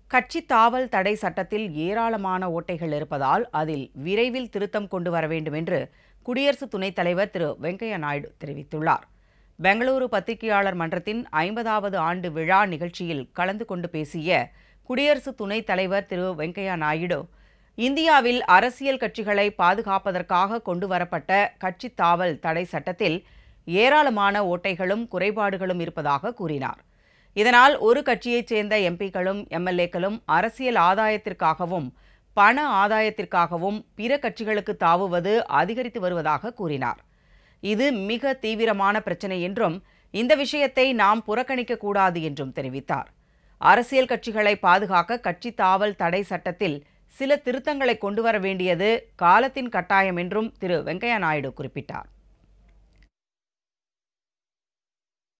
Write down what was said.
கட்சி தாவல் தடை சட்டத்தில் ஏராளமான ஓட்டைகள் இருப்பதால் அதில் விரைவில் திருத்தம் கொண்டு வர வேண்டும் என்று குடியரசு துணைத் தலைவர் திரு வெங்கையா நாயுடு தெரிவித்துள்ளார் பெங்களூரு பத்திரிகையாளர் மன்றத்தின் ஐம்பதாவது ஆண்டு விழா நிகழ்ச்சியில் கலந்து கொண்டு பேசிய குடியரசு துணைத் தலைவர் திரு வெங்கையா நாயுடு இந்தியாவில் அரசியல் கட்சிகளை பாதுகாப்பதற்காக கொண்டு வரப்பட்ட கட்சி தாவல் தடை சட்டத்தில் ஏராளமான ஓட்டைகளும் குறைபாடுகளும் இருப்பதாக கூறினார் இதனால் ஒரு கட்சியைச் சேர்ந்த எம்பிக்களும் எம்எல்ஏக்களும் அரசியல் ஆதாயத்திற்காகவும் பண ஆதாயத்திற்காகவும் பிற கட்சிகளுக்கு தாவுவது அதிகரித்து வருவதாக கூறினார் இது மிக தீவிரமான பிரச்சினை என்றும் இந்த விஷயத்தை நாம் புறக்கணிக்க கூடாது என்றும் தெரிவித்தார் அரசியல் கட்சிகளை பாதுகாக்க கட்சி தாவல் தடை சட்டத்தில் சில திருத்தங்களை கொண்டு வர வேண்டியது காலத்தின் கட்டாயம் என்றும் திரு வெங்கையா நாயுடு குறிப்பிட்டார்